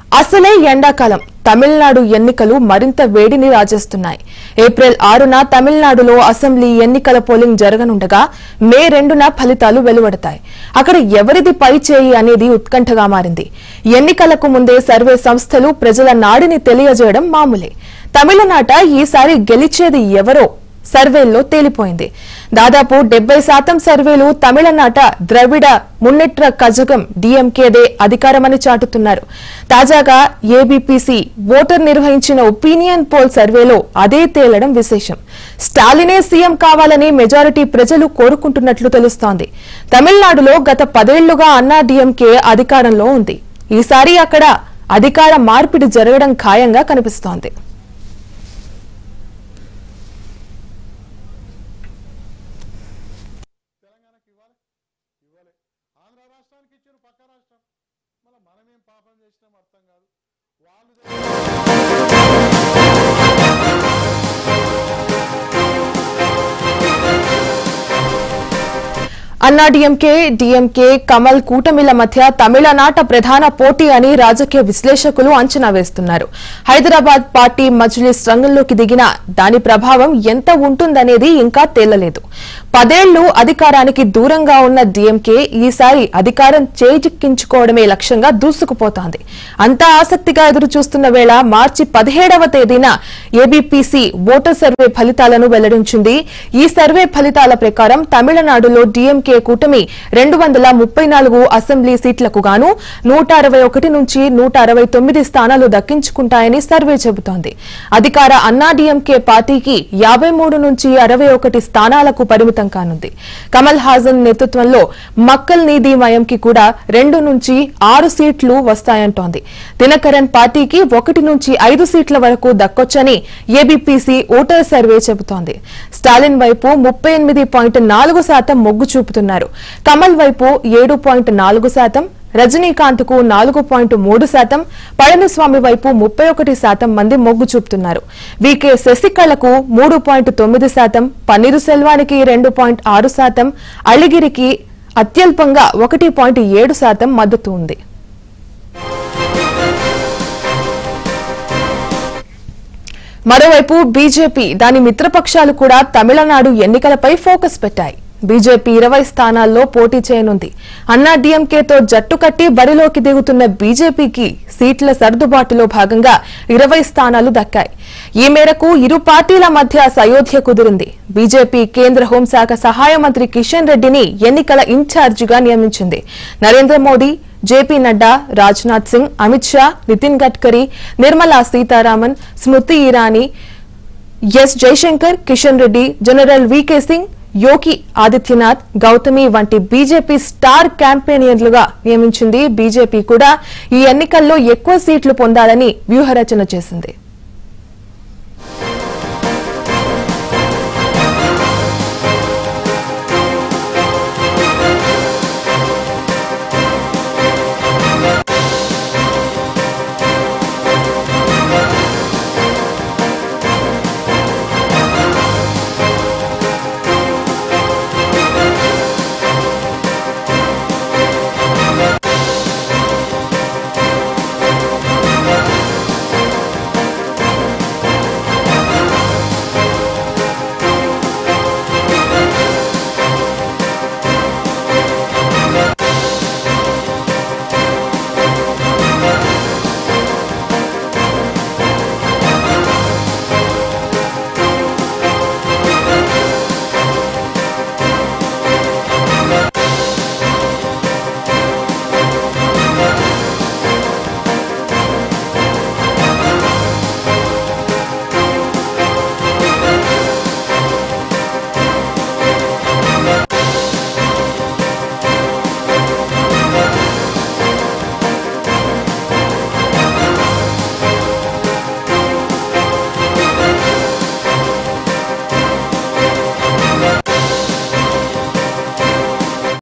అసలే ఎండాకాలం తమిళనాడు ఎన్నికలు మరింత వేడిని రాజేస్తున్నాయి ఏప్రిల్ ఆరున తమిళనాడులో అసెంబ్లీ ఎన్నికల పోలింగ్ జరగనుండగా మే రెండున ఫలితాలు వెలువడతాయి అక్కడ ఎవరిది పై చేయి అనేది ఉత్కంఠగా మారింది ఎన్నికలకు ముందే సర్వే సంస్థలు ప్రజల నాడిని తెలియజేయడం మామూలే తమిళనాట ఈసారి గెలిచేది ఎవరో సర్వేల్లో తేలిపోయింది దాదాపు డెబ్బై శాతం సర్వేలు తమిళనాట ద్రవిడ మున్నెట్ర కజగం డీఎంకేదే అధికారమని చాటుతున్నారు తాజాగా ఏబీపీసీ ఓటర్ నిర్వహించిన ఒపీనియన్ పోల్ సర్వేలో అదే తేలడం విశేషం స్టాలినే సీఎం కావాలని మెజారిటీ ప్రజలు కోరుకుంటున్నట్లు తెలుస్తోంది తమిళనాడులో గత పదేళ్లుగా అన్నా డీఎంకే అధికారంలో ఉంది ఈసారి అక్కడ అధికార మార్పిడి జరగడం ఖాయంగా కనిపిస్తోంది తెలంగాణకి ఇవ్వాలి ఇవ్వలే ఆంధ్ర రాష్ట్రానికి ఇచ్చారు పక్క రాష్ట్రం మళ్ళీ మనమేం పాపం చేసినాం అర్థం కాదు వాళ్ళు అన్నా డీఎంకే డీఎంకే కమల్ కూటమిల మధ్య తమిళనాట ప్రధాన పోటీ అని రాజకీయ విశ్లేషకులు అంచనా వేస్తున్నారు హైదరాబాద్ పార్టీ మజ్లిస్ రంగంలోకి దిగిన దాని ప్రభావం ఎంత ఉంటుందనేది ఇంకా తేలలేదు పదేళ్లు అధికారానికి దూరంగా ఉన్న డీఎంకే ఈసారి అధికారం చేజిక్కించుకోవడమే లక్ష్యంగా దూసుకుపోతోంది అంతా ఆసక్తిగా ఎదురు చూస్తున్న వేళ మార్చి పదిహేడవ తేదీన ఏబీపీసీ ఓటర్ సర్వే ఫలితాలను వెల్లడించింది ఈ సర్వే ఫలితాల ప్రకారం తమిళనాడులో డీఎంకే కూటమి రెండు వందల ముప్పై నాలుగు అసెంబ్లీ సీట్లకు గాను నూట అరవై ఒకటి నుంచి నూట అరవై తొమ్మిది స్థానాలు దక్కించుకుంటాయని సర్వే చెబుతోంది అధికార అన్నా డీఎంకే పార్టీకి యాభై మూడు నుంచి అరవై ఒకటి స్థానాలకు పరిమితం కానుంది కమల్ హాసన్ నేతృత్వంలో మక్కల్ నీతి మయంకి కూడా రెండు నుంచి ఆరు సీట్లు వస్తాయంటోంది దినకరన్ పార్టీకి ఒకటి నుంచి ఐదు సీట్ల వరకు దక్కొచ్చని ఏబీపీసీ ఓటర్ సర్వే చెబుతోంది స్టాలిన్ వైపు ముప్పై ఎనిమిది పాయింట్ నాలుగు శాతం మొగ్గు చూపుతున్నారు కమల్ వైపు ఏడు పాయింట్ నాలుగు శాతం రజనీకాంత్ కు నాలుగు పాయింట్ మూడు శాతం పళనిస్వామి వైపు ముప్పై ఒకటి శాతం మంది మొగ్గు చూపుతున్నారు వీకే శశికళకు మూడు పాయింట్ తొమ్మిది శాతం పన్నీరు సెల్వానికి రెండు పాయింట్ ఆరు శాతం అళిగిరికి అత్యల్పంగా ఒకటి పాయింట్ ఏడు శాతం మద్దతు ఉంది మరోవైపు బీజేపీ దాని మిత్రపక్షాలు కూడా తమిళనాడు ఎన్నికలపై ఫోకస్ పెట్టాయి బీజేపీ ఇరవై స్థానాల్లో పోటీ చేయనుంది అన్నా డీఎంకేతో జట్టు కట్టి బరిలోకి దిగుతున్న బీజేపీకి సీట్ల సర్దుబాటులో భాగంగా ఇరవై స్థానాలు దక్కాయి ఈ మేరకు ఇరు పార్టీల మధ్య సయోధ్య కుదిరింది బీజేపీ కేంద్ర హోంశాఖ సహాయ మంత్రి కిషన్ రెడ్డిని ఎన్నికల ఇన్ఛార్జిగా నియమించింది నరేంద్ర మోదీ జేపీ నడ్డా రాజ్నాథ్ సింగ్ అమిత్ షా నితిన్ గడ్కరీ నిర్మలా సీతారామన్ స్మృతి ఇరానీ ఎస్ జైశంకర్ కిషన్ రెడ్డి జనరల్ వికే సింగ్ యోగి ఆదిత్యనాథ్ గౌతమి వంటి బీజేపీ స్టార్ క్యాంపెయినర్లుగా నియమించింది బీజేపీ కూడా ఈ ఎన్నికల్లో ఎక్కువ సీట్లు పొందాలని వ్యూహరచన చేసింది